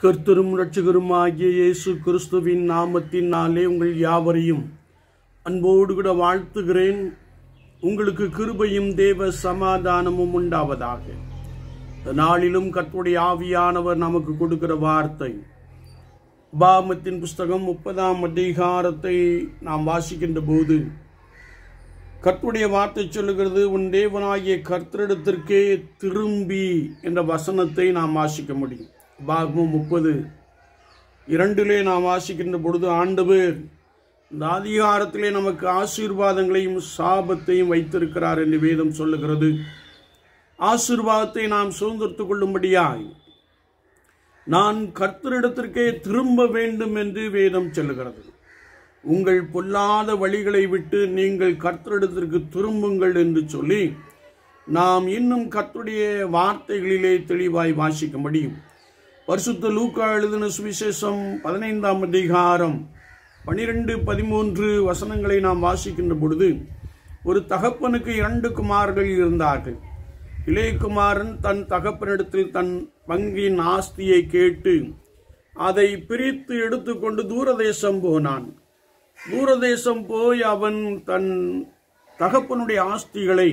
கர்த்தரும் இரட்சகருமாகிய இயேசு கிறிஸ்துவின் நாமத்தினாலே உங்கள் யாவரையும் அன்போடு கூட வாழ்த்துகிறேன் உங்களுக்கு கிருபையும் தேவ சமாதானமும் உண்டாவதாக இந்த நாளிலும் கர்த்தருடைய ஆவியானவர் நமக்கு கொடுக்கிற வார்த்தை பாமத்தின் புஸ்தகம் முப்பதாம் அதிகாரத்தை நாம் வாசிக்கின்ற போது கர்த்தருடைய வார்த்தை சொல்லுகிறது உன் தேவனாகிய கர்த்தரிடத்திற்கே திரும்பி என்ற வசனத்தை நாம் வாசிக்க முடியும் பாகமும் முப்பது இரண்டிலே நாம் வாசிக்கின்ற பொழுது ஆண்டவர் இந்த அதிகாரத்திலே நமக்கு ஆசீர்வாதங்களையும் சாபத்தையும் வைத்திருக்கிறார் என்று வேதம் சொல்லுகிறது ஆசீர்வாதத்தை நாம் சுதந்திரத்துக் கொள்ளும்படியாய் நான் கர்த்தரிடத்திற்கே திரும்ப வேண்டும் என்று வேதம் சொல்லுகிறது உங்கள் பொல்லாத வழிகளை விட்டு நீங்கள் கர்த்தரிடத்திற்கு திரும்புங்கள் என்று சொல்லி நாம் இன்னும் கர்த்தருடைய வார்த்தைகளிலே தெளிவாய் வாசிக்க முடியும் பரிசுத்த லூக்கா எழுதின சுவிசேஷம் பதினைந்தாம் அதிகாரம் பனிரெண்டு பதிமூன்று வசனங்களை நாம் வாசிக்கின்ற பொழுது ஒரு தகப்பனுக்கு இரண்டு குமார்கள் இருந்தார்கள் இளையகுமாரன் தன் தகப்பனிடத்தில் தன் பங்கின் ஆஸ்தியை கேட்டு அதை பிரித்து எடுத்துக்கொண்டு தூரதேசம் போனான் தூரதேசம் போய் அவன் தன் தகப்பனுடைய ஆஸ்திகளை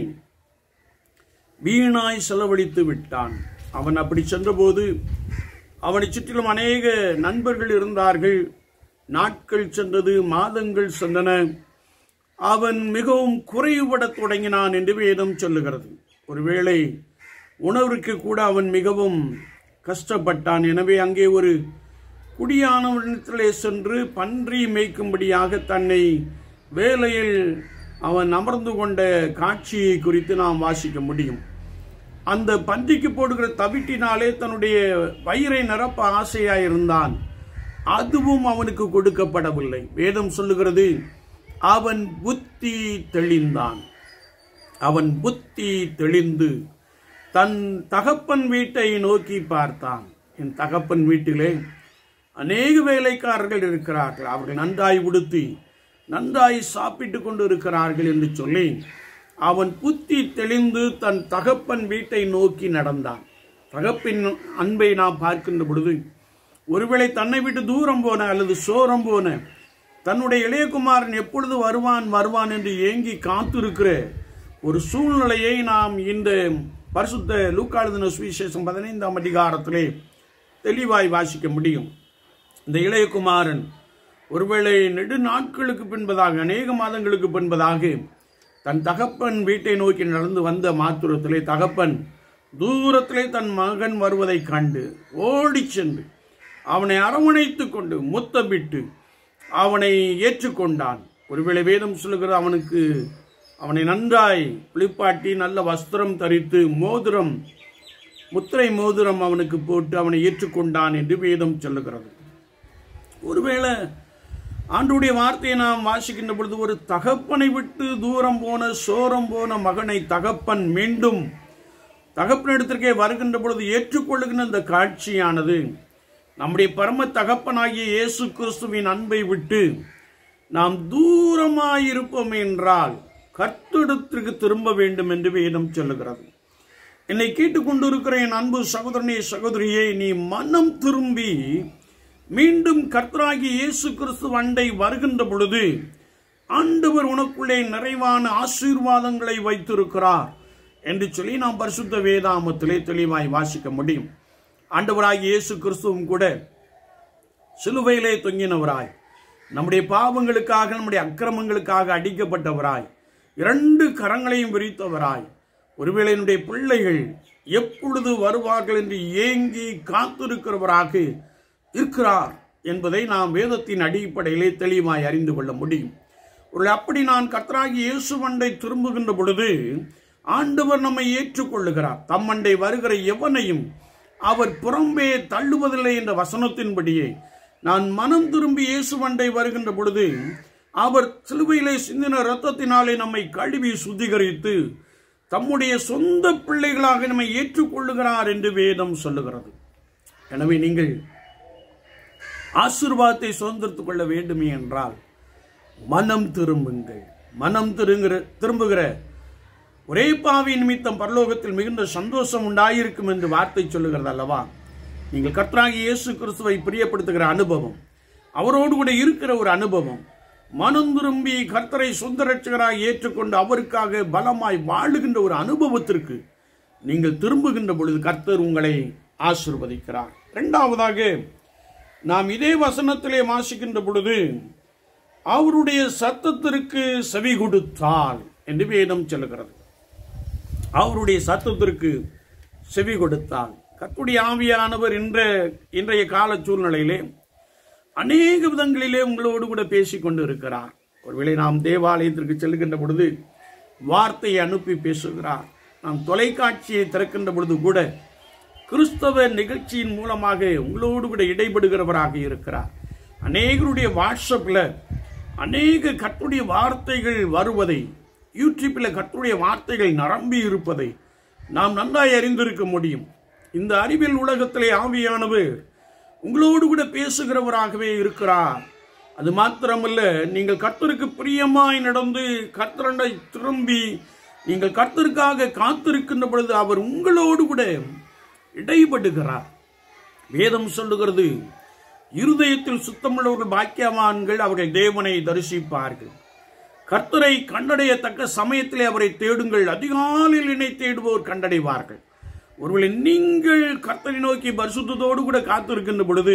வீணாய் செலவழித்து விட்டான் அவன் அப்படி சென்றபோது அவனை சுற்றிலும் அநேக நண்பர்கள் இருந்தார்கள் நாட்கள் சென்றது மாதங்கள் சென்றன அவன் மிகவும் குறைவுபடத் தொடங்கினான் என்று வேதம் சொல்லுகிறது ஒருவேளை உணவிற்கு கூட அவன் மிகவும் கஷ்டப்பட்டான் எனவே அங்கே ஒரு குடியானவனிடத்திலே சென்று பன்றி மேய்க்கும்படியாக தன்னை வேலையில் அவன் அமர்ந்து கொண்ட காட்சியை குறித்து நாம் வாசிக்க முடியும் அந்த பன்றிக்கு போடுகிற தவிட்டினாலே தன்னுடைய வயிறை நிரப்ப ஆசையாயிருந்தான் அதுவும் அவனுக்கு கொடுக்கப்படவில்லை வேதம் சொல்லுகிறது அவன் புத்தி தெளிந்தான் அவன் புத்தி தெளிந்து தன் தகப்பன் வீட்டை நோக்கி பார்த்தான் என் தகப்பன் வீட்டிலே அநேக வேலைக்காரர்கள் இருக்கிறார்கள் அவர்கள் நன்றாய் உடுத்தி நன்றாய் சாப்பிட்டு கொண்டு இருக்கிறார்கள் என்று சொல்லி அவன் புத்தி தெளிந்து தன் தகப்பன் வீட்டை நோக்கி நடந்தான் தகப்பின் அன்பை நாம் பார்க்கின்ற பொழுது ஒருவேளை தன்னை விட்டு தூரம் போன அல்லது சோரம் போன தன்னுடைய இளையகுமாரன் எப்பொழுது வருவான் வருவான் என்று ஏங்கி காத்திருக்கிற ஒரு சூழ்நிலையை நாம் இந்த பரிசுத்த லூக்காளுதின சுவிசேஷம் பதினைந்தாம் அதிகாரத்திலே தெளிவாய் வாசிக்க முடியும் இந்த இளையகுமாரன் ஒருவேளை நெடு நாட்களுக்கு பின்பதாக அநேக மாதங்களுக்கு பின்பதாக தன் தகப்பன் வீட்டை நோக்கி நடந்து வந்த மாத்திரத்திலே தகப்பன் தூரத்திலே தன் மகன் வருவதைக் கண்டு ஓடி சென்று அவனை அரவணைத்து கொண்டு முத்தமிட்டு அவனை ஏற்றுக்கொண்டான் ஒருவேளை வேதம் சொல்லுகிற அவனுக்கு அவனை நன்றாய் குளிப்பாட்டி நல்ல வஸ்திரம் தரித்து மோதிரம் முத்திரை மோதிரம் அவனுக்கு போட்டு அவனை ஏற்றுக்கொண்டான் என்று வேதம் சொல்லுகிறது ஒருவேளை ஆண்டுடைய வார்த்தையை நாம் வாசிக்கின்ற பொழுது ஒரு தகப்பனை விட்டு தூரம் போன சோரம் போன மகனை தகப்பன் மீண்டும் தகப்பனிடத்திற்கே வருகின்ற பொழுது ஏற்றுக்கொள்ளுகின்ற இந்த காட்சியானது நம்முடைய பரம தகப்பனாகிய இயேசு கிறிஸ்துவின் அன்பை விட்டு நாம் தூரமாயிருப்போம் என்றால் கர்த்தடத்திற்கு திரும்ப வேண்டும் என்று வேதம் சொல்லுகிறது என்னை கேட்டுக்கொண்டிருக்கிற என் அன்பு சகோதரனே சகோதரியே நீ மனம் திரும்பி மீண்டும் கர்த்தராகி இயேசு கிறிஸ்து அண்டை வருகின்ற பொழுது ஆண்டவர் உனக்குள்ளே நிறைவான ஆசீர்வாதங்களை வைத்திருக்கிறார் என்று சொல்லி நாம் பரிசுத்த வேதாமத்திலே தெளிவாய் வாசிக்க முடியும் ஆண்டவராகி இயேசு கிறிஸ்துவும் கூட சிலுவையிலே தொங்கினவராய் நம்முடைய பாவங்களுக்காக நம்முடைய அக்கிரமங்களுக்காக அடிக்கப்பட்டவராய் இரண்டு கரங்களையும் விரித்தவராய் ஒருவேளை என்னுடைய பிள்ளைகள் எப்பொழுது வருவார்கள் என்று ஏங்கி காத்திருக்கிறவராக இருக்கிறார் என்பதை நாம் வேதத்தின் அடிப்படையிலே தெளிவாய் அறிந்து கொள்ள முடியும் ஒரு அப்படி நான் கர்த்தராகி இயேசுவண்டை திரும்புகின்ற பொழுது ஆண்டவர் நம்மை ஏற்றுக்கொள்ளுகிறார் தம்மண்டை வருகிற எவனையும் அவர் புறம்பே தள்ளுவதில்லை என்ற வசனத்தின்படியே நான் மனம் திரும்பி இயேசுவண்டை வருகின்ற பொழுது அவர் சிலுவையிலே சிந்தின இரத்தத்தினாலே நம்மை கழுவி சுத்திகரித்து தம்முடைய சொந்த பிள்ளைகளாக நம்மை ஏற்றுக்கொள்ளுகிறார் என்று வேதம் சொல்லுகிறது எனவே நீங்கள் ஆசீர்வாதத்தை சுதந்திரத்துக் கொள்ள வேண்டுமே என்றால் மனம் திரும்புங்கள் மனம் திருங்குற திரும்புகிற ஒரே பாவி நிமித்தம் பரலோகத்தில் மிகுந்த சந்தோஷம் உண்டாயிருக்கும் என்று வார்த்தை சொல்லுகிறது அல்லவா நீங்கள் கர்த்தராகிய இயேசு கிறிஸ்துவை பிரியப்படுத்துகிற அனுபவம் அவரோடு கூட இருக்கிற ஒரு அனுபவம் மனம் திரும்பி கர்த்தரை சொந்த ரட்சகராய் ஏற்றுக்கொண்டு அவருக்காக பலமாய் வாழுகின்ற ஒரு அனுபவத்திற்கு நீங்கள் திரும்புகின்ற பொழுது கர்த்தர் உங்களை ஆசிர்வதிக்கிறார் இரண்டாவதாக நாம் இதே வசனத்திலே வாசிக்கின்ற பொழுது அவருடைய சத்தத்திற்கு செவி கொடுத்தால் என்று வேதம் சொல்லுகிறது அவருடைய சத்தத்திற்கு செவி கொடுத்தால் கத்துடைய ஆவியானவர் என்ற இன்றைய கால சூழ்நிலையிலே அநேக விதங்களிலே உங்களோடு கூட பேசிக் கொண்டு இருக்கிறார் ஒருவேளை நாம் தேவாலயத்திற்கு செல்கின்ற பொழுது வார்த்தையை அனுப்பி பேசுகிறார் நாம் தொலைக்காட்சியை திறக்கின்ற பொழுது கூட கிறிஸ்தவ நிகழ்ச்சியின் மூலமாக உங்களோடு கூட இடைபடுகிறவராக இருக்கிறார் அநேகருடைய வாட்ஸ்அப்பில் அநேக கட்டுடைய வார்த்தைகள் வருவதை யூடியூப்பில் கட்டுடைய வார்த்தைகள் நிரம்பி இருப்பதை நாம் நன்றாய் அறிந்திருக்க முடியும் இந்த அறிவியல் உலகத்திலே ஆவியானவர் உங்களோடு கூட பேசுகிறவராகவே இருக்கிறார் அது மாத்திரமல்ல நீங்கள் கர்த்தருக்கு பிரியமாய் நடந்து கர்த்தரண்டை திரும்பி நீங்கள் கர்த்தருக்காக காத்திருக்கின்ற பொழுது அவர் உங்களோடு கூட இடைபடுகிறார் வேதம் சொல்லுகிறது இருதயத்தில் சுத்தமுள்ளவர்கள் பாக்கியவான்கள் அவர்கள் தேவனை தரிசிப்பார்கள் கர்த்தரை கண்டடையத்தக்க சமயத்திலே அவரை தேடுங்கள் அதிகாலையில் இணை தேடுவோர் கண்டடைவார்கள் ஒருவேளை நீங்கள் கர்த்தரை நோக்கி பரிசுத்தத்தோடு கூட காத்திருக்கின்ற பொழுது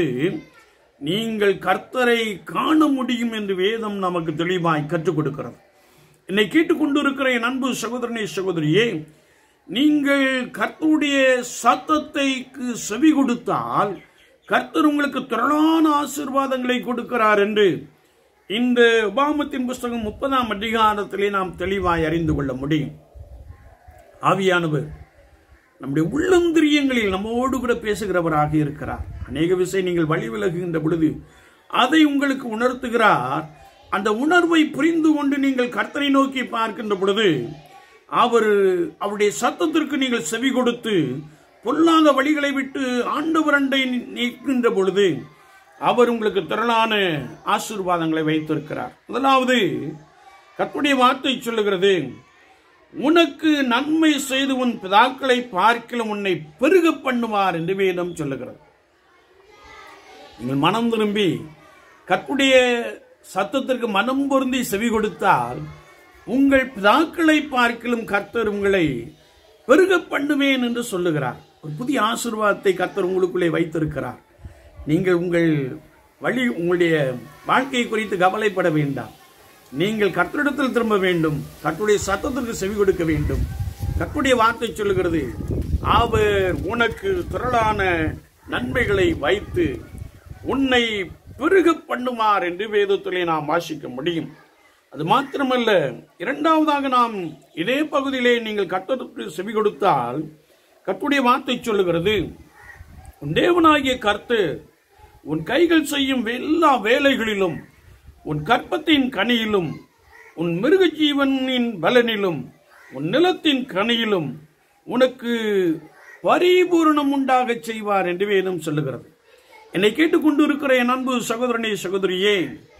நீங்கள் கர்த்தரை காண முடியும் என்று வேதம் நமக்கு தெளிவாய் கற்றுக் கொடுக்கிறது என்னை கேட்டுக்கொண்டிருக்கிற என் அன்பு சகோதரனே சகோதரியே நீங்கள் கர்த்தருடைய சத்தத்தைக்கு செவி கொடுத்தால் கர்த்தர் உங்களுக்கு திரளான ஆசீர்வாதங்களை கொடுக்கிறார் என்று இந்த உபாமத்தின் புஸ்தகம் முப்பதாம் அதிகாரத்திலே நாம் தெளிவாய் அறிந்து கொள்ள முடியும் ஆவியானவர் நம்முடைய உள்ளந்திரியங்களில் நம்மோடு கூட பேசுகிறவராக இருக்கிறார் அநேக விஷயம் நீங்கள் வழி விலகுகின்ற பொழுது அதை உங்களுக்கு உணர்த்துகிறார் அந்த உணர்வை புரிந்து கொண்டு நீங்கள் கர்த்தரை நோக்கி பார்க்கின்ற பொழுது அவர் அவருடைய சத்தத்திற்கு நீங்கள் செவி கொடுத்து பொல்லாத வழிகளை விட்டு ஆண்டவரண்டை நிற்கின்ற பொழுது அவர் உங்களுக்கு திரளான ஆசீர்வாதங்களை வைத்திருக்கிறார் முதலாவது கர்த்தருடைய வார்த்தை சொல்லுகிறது உனக்கு நன்மை செய்து உன் பிதாக்களை பார்க்கலும் உன்னை பெருக பண்ணுவார் என்று வேதம் சொல்லுகிறது நீங்கள் மனம் திரும்பி கற்புடைய சத்தத்திற்கு மனம் பொருந்தி செவி கொடுத்தால் உங்கள் பிதாக்களை பார்க்கலும் கர்த்தர் உங்களை பெருக பண்ணுவேன் என்று சொல்லுகிறார் ஒரு புதிய ஆசீர்வாதத்தை கர்த்தர் உங்களுக்குள்ளே வைத்திருக்கிறார் நீங்கள் உங்கள் வழி உங்களுடைய வாழ்க்கையை குறித்து கவலைப்பட வேண்டாம் நீங்கள் கர்த்தரிடத்தில் திரும்ப வேண்டும் கர்த்தருடைய சத்தத்திற்கு செவி கொடுக்க வேண்டும் கர்த்தருடைய வார்த்தை சொல்லுகிறது அவர் உனக்கு திரளான நன்மைகளை வைத்து உன்னை பெருக பண்ணுமார் என்று வேதத்திலே நாம் வாசிக்க முடியும் அது மாத்திரமல்ல இரண்டாவதாக நாம் இதே பகுதியிலே நீங்கள் கர்த்தருக்கு செவி கொடுத்தால் கர்த்தருடைய வார்த்தை சொல்லுகிறது உன் தேவனாகிய கர்த்தர் உன் கைகள் செய்யும் எல்லா வேலைகளிலும் உன் கற்பத்தின் கனியிலும் உன் மிருக ஜீவனின் பலனிலும் உன் நிலத்தின் கனியிலும் உனக்கு பரிபூரணம் உண்டாகச் செய்வார் என்று வேதம் சொல்லுகிறது என்னை கேட்டுக்கொண்டு இருக்கிற என் அன்பு சகோதரனே சகோதரியே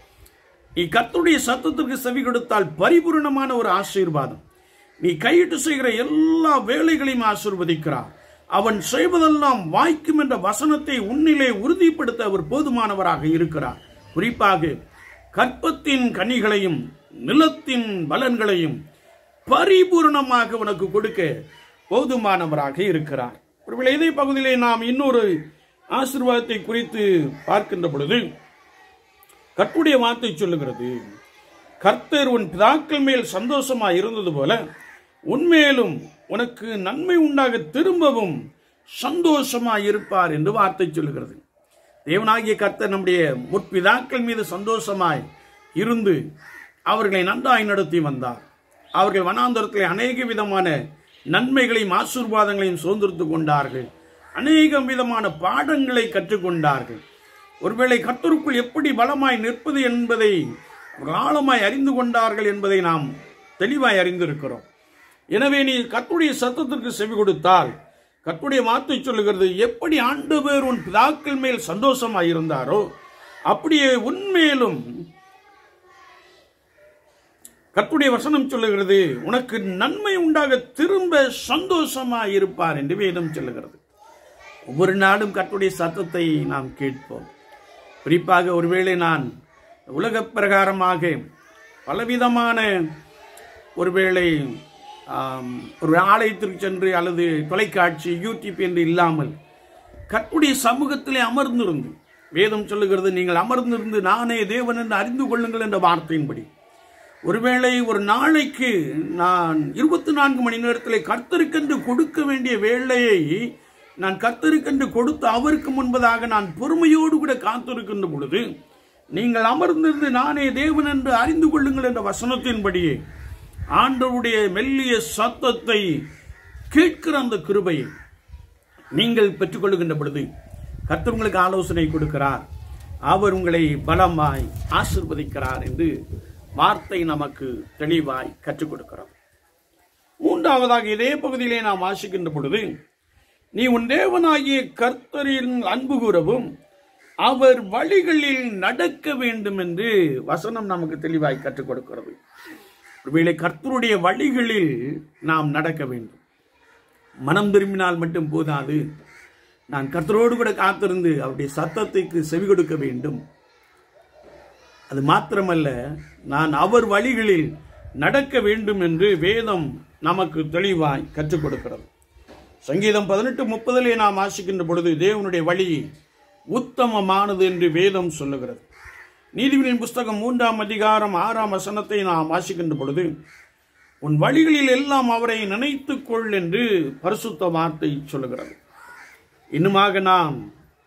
நீ கர்த்தருடைய சத்தத்திற்கு செவி கொடுத்தால் பரிபூரணமான ஒரு ஆசீர்வாதம் நீ கையிட்டு செய்கிற எல்லா வேலைகளையும் ஆசீர்வதிக்கிறார் அவன் செய்வதெல்லாம் வாய்க்கும் என்ற வசனத்தை உன்னிலே உறுதிப்படுத்த அவர் போதுமானவராக இருக்கிறார் குறிப்பாக கற்பத்தின் கனிகளையும் நிலத்தின் பலன்களையும் பரிபூர்ணமாக உனக்கு கொடுக்க போதுமானவராக இருக்கிறார் ஒருவேளை இதே பகுதியிலே நாம் இன்னொரு ஆசீர்வாதத்தை குறித்து பார்க்கின்ற பொழுது கர்த்தருடைய வார்த்தை சொல்லுகிறது கர்த்தர் உன் பிதாக்கள் மேல் சந்தோஷமா இருந்தது போல உன்மேலும் உனக்கு நன்மை உண்டாக திரும்பவும் சந்தோஷமா இருப்பார் என்று வார்த்தை சொல்லுகிறது தேவனாகிய கர்த்தர் நம்முடைய முற்பிதாக்கள் மீது சந்தோஷமாய் இருந்து அவர்களை நன்றாய் நடத்தி வந்தார் அவர்கள் வனாந்தரத்தில் அநேக விதமான நன்மைகளையும் ஆசீர்வாதங்களையும் சுதந்திரத்து கொண்டார்கள் அநேக விதமான பாடங்களை கற்றுக்கொண்டார்கள் ஒருவேளை கர்த்தருக்குள் எப்படி பலமாய் நிற்பது என்பதை அவர்கள் ஆழமாய் அறிந்து கொண்டார்கள் என்பதை நாம் தெளிவாய் அறிந்திருக்கிறோம் எனவே நீ கர்த்தருடைய சத்தத்திற்கு செவி கொடுத்தால் கர்த்தருடைய வார்த்தை சொல்லுகிறது எப்படி ஆண்டவர் உன் பிதாக்கள் மேல் சந்தோஷமாய் இருந்தாரோ அப்படியே உன்மேலும் கர்த்தருடைய வசனம் சொல்லுகிறது உனக்கு நன்மை உண்டாக திரும்ப சந்தோஷமாய் இருப்பார் என்று வேதம் சொல்லுகிறது ஒவ்வொரு நாளும் கர்த்தருடைய சத்தத்தை நாம் கேட்போம் குறிப்பாக ஒருவேளை நான் உலக பிரகாரமாக பலவிதமான ஒருவேளை ஆம், ஒரு ஆலயத்திற்கு சென்று அல்லது தொலைக்காட்சி யூடியூப் என்று இல்லாமல் கர்த்தருடைய சமூகத்திலே அமர்ந்திருந்து வேதம் சொல்லுகிறது நீங்கள் அமர்ந்திருந்து நானே தேவன் என்று அறிந்து கொள்ளுங்கள் என்ற வார்த்தையின்படி ஒருவேளை ஒரு நாளைக்கு நான் இருபத்தி நான்கு மணி நேரத்தில் கர்த்தருக்கென்று கொடுக்க வேண்டிய வேலையை நான் கர்த்தருக்கென்று கொடுத்து அவருக்கு முன்பதாக நான் பொறுமையோடு கூட காத்திருக்கின்ற பொழுது நீங்கள் அமர்ந்திருந்து நானே தேவன் என்று அறிந்து கொள்ளுங்கள் என்ற வசனத்தின்படியே ஆண்டவருடைய மெல்லிய சத்தத்தை கேட்கிற அந்த கிருபையை நீங்கள் பெற்றுக்கொள்கின்ற பொழுது கர்த்தர் உங்களுக்கு ஆலோசனை கொடுக்கிறார் அவர் உங்களை பலமாய் ஆசிர்வதிக்கிறார் என்று வார்த்தை நமக்கு தெளிவாய் கற்றுக் கொடுக்கிறார் மூன்றாவதாக இதே பகுதியிலே நாம் வாசிக்கின்ற பொழுது நீ உன் தேவனாகிய கர்த்தரின் அன்பு கூறவும் அவர் வழிகளில் நடக்க வேண்டும் என்று வசனம் நமக்கு தெளிவாய் கற்றுக் கொடுக்கிறது ஒருவேளை கர்த்தருடைய வழிகளில் நாம் நடக்க வேண்டும் மனம் திரும்பினால் மட்டும் போதாது நான் கர்த்தரோடு கூட காத்திருந்து அவருடைய சத்தத்துக்கு செவி கொடுக்க வேண்டும் அது மாத்திரமல்ல நான் அவர் வழிகளில் நடக்க வேண்டும் என்று வேதம் நமக்கு தெளிவாய் கற்றுக் கொடுக்கிறது சங்கீதம் பதினெட்டு முப்பதிலே நாம் வாசிக்கின்ற பொழுது தேவனுடைய வழி உத்தமமானது என்று வேதம் சொல்லுகிறது நீதிபதியின் புஸ்தகம் மூன்றாம் அதிகாரம் ஆறாம் வசனத்தை நாம் வாசிக்கின்ற பொழுது உன் வழிகளில் எல்லாம் அவரை நினைத்துக் கொள் என்று பரிசுத்த வார்த்தை சொல்லுகிறது இன்னுமாக நாம்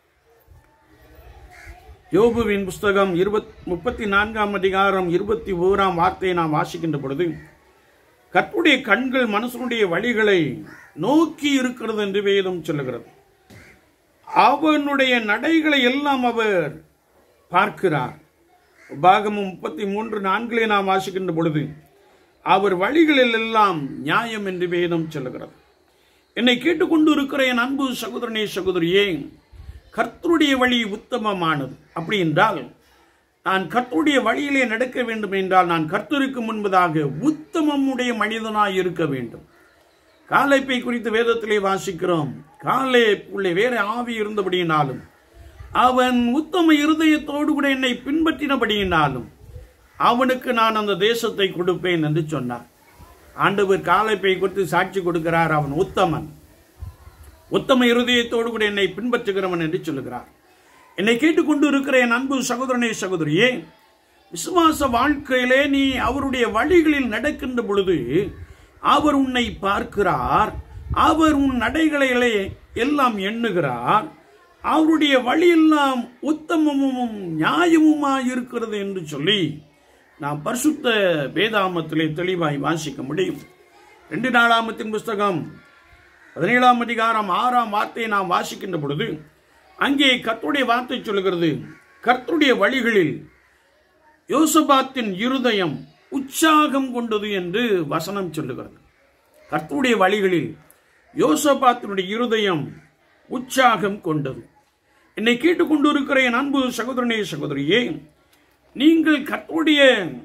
யோபுவின் புஸ்தகம் இருபத் முப்பத்தி நான்காம் அதிகாரம் இருபத்தி ஓராம் வார்த்தையை நாம் வாசிக்கின்ற பொழுது கர்த்தருடைய கண்கள் மனுஷனுடைய வழிகளை நோக்கி இருக்கிறது என்று வேதம் சொல்லுகிறது அவனுடைய நடைகளை எல்லாம் அவர் பார்க்கிறார் பாகமும் முப்பத்தி மூன்று நான்கிலே நாம் வாசிக்கின்ற பொழுது அவர் வழிகளில் எல்லாம் நியாயம் என்று வேதம் சொல்லுகிறது என்னை கேட்டுக்கொண்டு இருக்கிற என் அன்பு சகோதரனே சகோதரியே கர்த்தருடைய வழி உத்தமமானது அப்படி என்றால் நான் கர்த்தருடைய வழியிலே நடக்க வேண்டும் என்றால் நான் கர்த்தருக்கு முன்பதாக உத்தமமுடைய மனிதனாய் இருக்க வேண்டும் காலைப்பை குறித்து வேதத்திலே வாசிக்கிறோம் காலை உள்ளே வேற ஆவி இருந்தபடியினாலும் அவன் உத்தம இருதயத்தோடு கூட என்னை பின்பற்றினபடியினாலும் அவனுக்கு நான் அந்த தேசத்தை கொடுப்பேன் என்று சொன்னார் ஆண்டவர் காலைப்பை குறித்து சாட்சி கொடுக்கிறார் அவன் உத்தமன் உத்தம இருதயத்தோடு கூட என்னை பின்பற்றுகிறவன் என்று சொல்லுகிறார் என்னை கேட்டுக்கொண்டு இருக்கிற என் அன்பு சகோதரனே சகோதரியே விசுவாச வாழ்க்கையிலே நீ அவருடைய வழிகளில் நடக்கின்ற பொழுது அவர் உன்னை பார்க்கிறார் அவர் உன் நடைகளிலே எல்லாம் எண்ணுகிறார் அவருடைய வழியெல்லாம் உத்தமமும் நியாயமுமாய் இருக்கிறது என்று சொல்லி நாம் பரிசுத்த வேதாமத்திலே தெளிவாய் வாசிக்க முடியும் ரெண்டு நாளாமத்தின் புஸ்தகம் பதினேழாம் அதிகாரம் ஆறாம் வார்த்தையை நாம் வாசிக்கின்ற பொழுது அங்கே கர்த்தருடைய வார்த்தை சொல்லுகிறது கர்த்தருடைய வழிகளில் யோசபாத்தின் இருதயம் உற்சாகம் கொண்டது என்று வசனம் சொல்லுகிறது கர்த்தருடைய வழிகளில் யோசபாத்தினுடைய இருதயம் உற்சாகம் கொண்டது என்னை கேட்டுக்கொண்டு இருக்கிற என் அன்பு சகோதரனே சகோதரியே நீங்கள் கர்த்தருடைய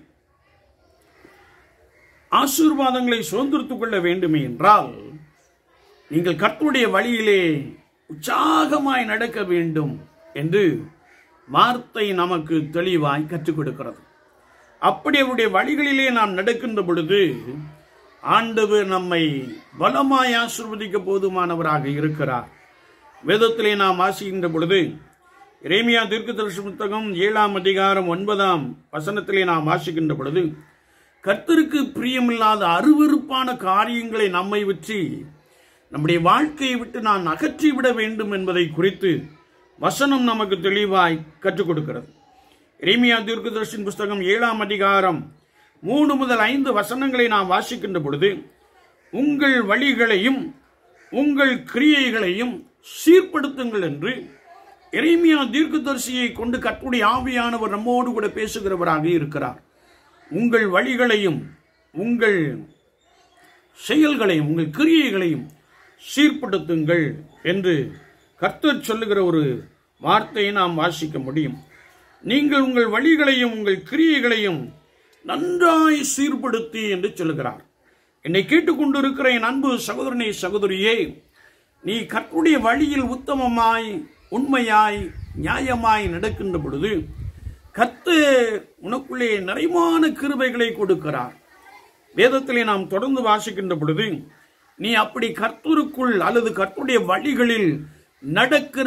ஆசீர்வாதங்களை சுதந்திரத்துக் கொள்ள வேண்டுமே என்றால் நீங்கள் கர்த்தருடைய வழியிலே உற்சாகமாய் நடக்க வேண்டும் என்று வார்த்தை நமக்கு தெளிவாய் கற்றுக் கொடுக்கிறது அப்படி அவருடைய வழிகளிலே நாம் நடக்கின்ற பொழுது ஆண்டவர் நம்மை பலமாய் ஆசிர்வதிக்க போதுமானவராக இருக்கிறார் வேதத்திலே நாம் வாசிக்கின்ற பொழுது இறைமையா தீர்க்கதரிசி புத்தகம் ஏழாம் அதிகாரம் ஒன்பதாம் வசனத்திலே நாம் வாசிக்கின்ற பொழுது கர்த்தருக்கு பிரியமில்லாத அருவருப்பான காரியங்களை நம்மை விற்றி நம்முடைய வாழ்க்கையை விட்டு நான் அகற்றிவிட வேண்டும் என்பதை குறித்து வசனம் நமக்கு தெளிவாய் கற்றுக் கொடுக்கிறது இறைமையா தீர்க்கதரிசின் புஸ்தகம் ஏழாம் அதிகாரம் மூணு முதல் ஐந்து வசனங்களை நாம் வாசிக்கின்ற பொழுது உங்கள் வழிகளையும் உங்கள் கிரியைகளையும் சீர்படுத்துங்கள் என்று எரேமியா தீர்க்கதரிசியை கொண்டு கர்த்தருடைய ஆவியானவர் நம்மோடு கூட பேசுகிறவராக இருக்கிறார் உங்கள் வழிகளையும் உங்கள் செயல்களையும் உங்கள் கிரியைகளையும் சீர்படுத்துங்கள் என்று கர்த்தர் சொல்லுகிற ஒரு வார்த்தையை நாம் வாசிக்க முடியும் நீங்கள் உங்கள் வழிகளையும் உங்கள் கிரியைகளையும் நன்றாய் சீர்படுத்தி என்று சொல்லுகிறார் என்னை கேட்டுக்கொண்டிருக்கிற என் அன்பு சகோதரனே சகோதரியே நீ கர்த்தருடைய வழியில் உத்தமமாய் உண்மையாய் நியாயமாய் நடக்கின்ற பொழுது கர்த்தர் உனக்குள்ளே நிறைவான கிருபைகளை கொடுக்கிறார் வேதத்திலே நாம் தொடர்ந்து வாசிக்கின்ற பொழுது நீ அப்படி கர்த்தருக்குள் அல்லது கர்த்தருடைய வழிகளில் நடக்கிற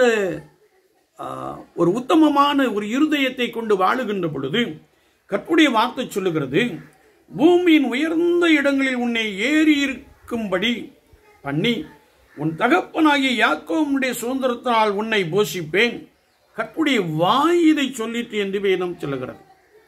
ஆ, ஒரு உத்தமமான ஒரு இருதயத்தை கொண்டு வாழுகின்ற பொழுது கர்த்தருடைய வார்த்தை சொல்லுகிறது பூமியின் உயர்ந்த இடங்களில் உன்னை ஏறி இருக்கும்படி பண்ணி உன் தகப்பனாகிய யாக்கோமுடைய சுதந்திரத்தினால் உன்னை போஷிப்பேன் கர்த்தருடைய வாய் இதை சொல்லிட்டு என்று வேதம் சொல்லுகிறது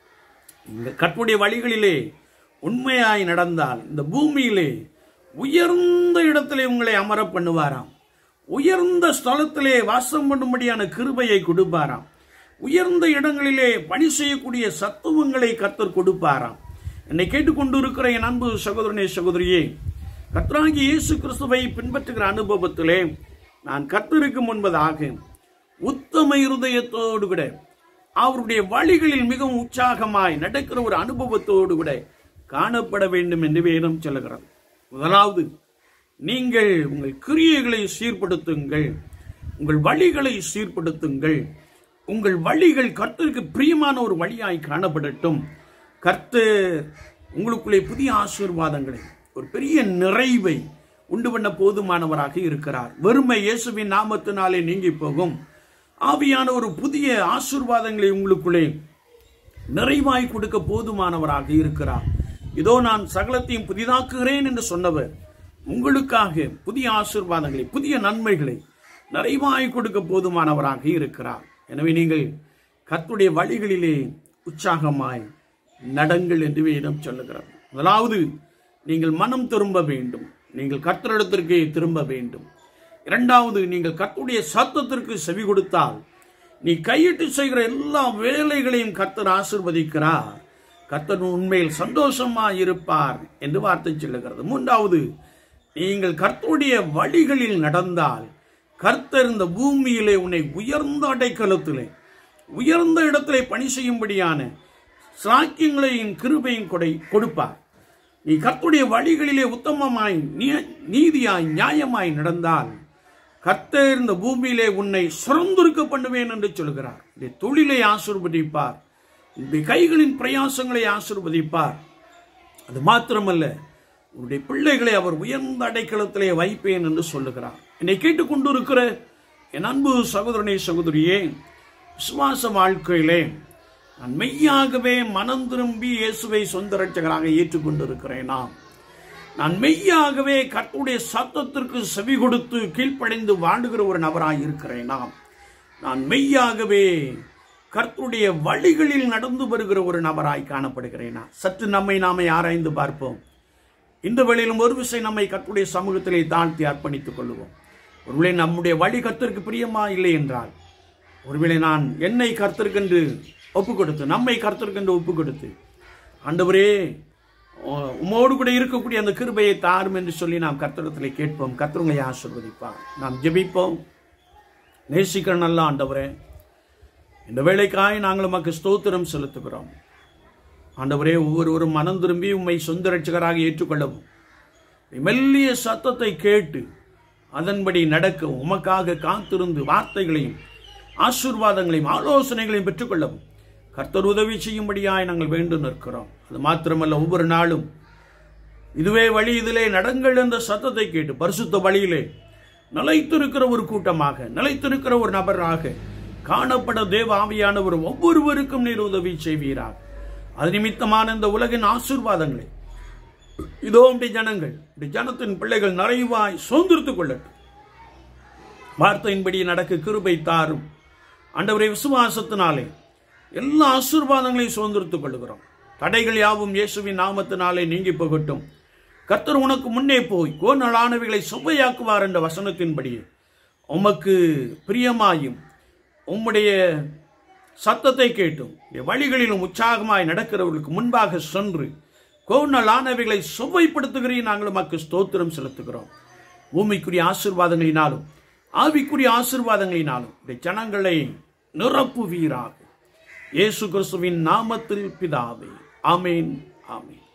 இந்த கற்புடைய வழிகளிலே உண்மையாய் நடந்தால் இந்த பூமியிலே உயர்ந்த இடத்திலே உங்களை அமர பண்ணுவாராம் உயர்ந்த ஸ்தலத்திலே வாசம் பண்ணும்படியான கிருபையை கொடுப்பாராம் உயர்ந்த இடங்களிலே பணி செய்யக்கூடிய சத்துவங்களை கர்த்தர் கொடுப்பாராம் என்னை கேட்டுக்கொண்டிருக்கிற என் அன்பு சகோதரனே சகோதரியே கர்த்தராகிய இயேசு கிறிஸ்துவை பின்பற்றுகிற அனுபவத்திலே நான் கர்த்தருக்கு முன்பதாக உத்தம இருதயத்தோடு கூட அவருடைய வழிகளில் மிகவும் உற்சாகமாய் நடக்கிற ஒரு அனுபவத்தோடு கூட காணப்பட வேண்டும் என்று வேதம் சொல்லுகிறது முதலாவது நீங்கள் உங்கள் கிரியைகளை சீர்படுத்துங்கள் உங்கள் வழிகளை சீர்படுத்துங்கள் உங்கள் வழிகள் கர்த்தருக்கு பிரியமான ஒரு வழியாய் காணப்படட்டும் கர்த்தர் உங்களுக்குள்ளே புதிய ஆசீர்வாதங்களை ஒரு பெரிய நிறைவை உண்டு பண்ண போதுமானவராக இருக்கிறார் வெறுமை இயேசுவின் நாமத்தினாலே நீங்கி போகும் ஆவியான ஒரு புதிய ஆசீர்வாதங்களை உங்களுக்குள்ளே நிறைவாய் கொடுக்க போதுமானவராக இருக்கிறார் இதோ நான் சகலத்தையும் புதிதாக்குகிறேன் என்று சொன்னவர் உங்களுக்காக புதிய ஆசீர்வாதங்களை புதிய நன்மைகளை நிறைவாய் கொடுக்க போதுமானவராக இருக்கிறார் எனவே நீங்கள் கர்த்தருடைய வழிகளிலே உற்சாகமாய் நடங்கள் என்று வேதம் சொல்லுகிறது முதலாவது நீங்கள் மனம் திரும்ப வேண்டும் நீங்கள் கர்த்தரிடத்திற்கு திரும்ப வேண்டும் இரண்டாவது நீங்கள் கர்த்தருடைய சத்தத்திற்கு செவி கொடுத்தால் நீ கையிட்டு செய்கிற எல்லா வேலைகளையும் கர்த்தர் ஆசிர்வதிக்கிறார் கர்த்தர் உண்மையில் சந்தோஷமாய் இருப்பார் என்று வார்த்தை சொல்லுகிறது மூன்றாவது நீங்கள் கர்த்தருடைய வழிகளில் நடந்தால் கர்த்தர் இந்த பூமியிலே உன்னை உயர்ந்த அடைக்கலத்திலே உயர்ந்த இடத்திலே பணி செய்யும்படியான சாக்கியங்களையும் கிருபையும் கொடை கொடுப்பார் நீ கர்த்தருடைய வழிகளிலே உத்தமமாய் நீ- நீதியாய் நியாயமாய் நடந்தால் கர்த்தர் இந்த பூமியிலே உன்னை சுரந்திருக்க பண்ணுவேன் என்று சொல்கிறார் இந்த தொழிலை ஆசீர்வதிப்பார் இந்த கைகளின் பிரயாசங்களை ஆசீர்வதிப்பார் அது மாத்திரமல்ல உன்னுடைய பிள்ளைகளை அவர் உயர்ந்த அடைக்கலத்திலே வைப்பேன் என்று சொல்லுகிறார் என்னை கேட்டுக்கொண்டிருக்கிற என் அன்பு சகோதரனே சகோதரியே விசுவாச வாழ்க்கையிலே நான் மெய்யாகவே மனம் திரும்பி இயேசுவை சொந்த ரட்சகராக ஏற்றுக்கொண்டிருக்கிறேனா நான் மெய்யாகவே கர்த்தருடைய சத்தத்திற்கு செவி கொடுத்து கீழ்ப்படைந்து வாழுகிற ஒரு நபராய் இருக்கிறேனா நான் மெய்யாகவே கர்த்தருடைய வழிகளில் நடந்து வருகிற ஒரு நபராய் காணப்படுகிறேனா சற்று நம்மை நாமே ஆராய்ந்து பார்ப்போம் இந்த வேளையிலும் ஒரு விசை நம்மை கர்த்தருடைய சமூகத்திலே தாழ்த்தி அர்ப்பணித்துக் கொள்வோம் ஒருவேளை நம்முடைய வழி கர்த்தருக்கு பிரியமா இல்லை என்றால் ஒருவேளை நான் என்னை கர்த்தருக்கென்று ஒப்பு கொடுத்து நம்மை கர்த்தருக்கென்று ஒப்பு கொடுத்து ஆண்டவரே உ- உம்மோடு கூட இருக்கக்கூடிய அந்த கிருபையை தாரும் என்று சொல்லி நாம் கர்த்தரத்தில் கேட்போம் கர்த்தருங்களை ஆசிர்வதிப்பார் நாம் ஜெபிப்போம் நேசிக்கிற நல்ல ஆண்டவரே இந்த வேலைக்காய் நாங்கள் உமக்கு ஸ்தோத்திரம் செலுத்துகிறோம் ஆண்டவரே ஒவ்வொருவரும் மனம் திரும்பி உம்மை சொந்த ரட்சகராக ஏற்றுக்கொள்ளவும் மெல்லிய சத்தத்தை கேட்டு அதன்படி நடக்க உமக்காக காத்திருந்து வார்த்தைகளையும் ஆசீர்வாதங்களையும் ஆலோசனைகளையும் பெற்றுக்கொள்ளவும் கர்த்தர் உதவி செய்யும்படியாய் நாங்கள் வேண்டும் நிற்கிறோம் அது மாத்திரமல்ல ஒவ்வொரு நாளும் இதுவே வழி இதிலே நடங்கள் என்ற சத்தத்தை கேட்டு பரிசுத்த வழியிலே நிலைத்திருக்கிற ஒரு கூட்டமாக நிலைத்திருக்கிற ஒரு நபராக காணப்பட தேவ ஆவியானவர் ஒவ்வொருவருக்கும் நீர் உதவி செய்வீராக அது நிமித்தமான இந்த உலகின் ஆசீர்வாதங்களை இதோ உடைய ஜனங்கள் உடைய ஜனத்தின் பிள்ளைகள் நிறைவாய் சுதந்திரத்துக் கொள்ளட்டும் வார்த்தையின்படி நடக்க கிருபை தாரும் ஆண்டவரை விசுவாசத்தினாலே எல்லா ஆசீர்வாதங்களையும் சுதந்திரத்துக் கொள்கிறோம் தடைகள் யாவும் இயேசுவின் நாமத்தினாலே நீங்கி போகட்டும் கர்த்தர் உனக்கு முன்னே போய் கோநலானவைகளை சுவையாக்குவார் என்ற வசனத்தின்படியே உமக்கு பிரியமாயும் உம்முடைய சத்தத்தை கேட்டும் உம்முடைய வழிகளிலும் உற்சாகமாய் நடக்கிறவர்களுக்கு முன்பாக சென்று கோநலானவைகளை சுவைப்படுத்துகிறேன் நாங்கள் உமக்கு ஸ்தோத்திரம் செலுத்துகிறோம் பூமிக்குரிய ஆசீர்வாதங்களினாலும் ஆவிக்குரிய ஆசீர்வாதங்களினாலும் உடைய ஜனங்களை நிரப்புவீராக இயேசு கிறிஸ்துவின் நாமத்தில் பிதாவே ஆமேன் ஆமேன்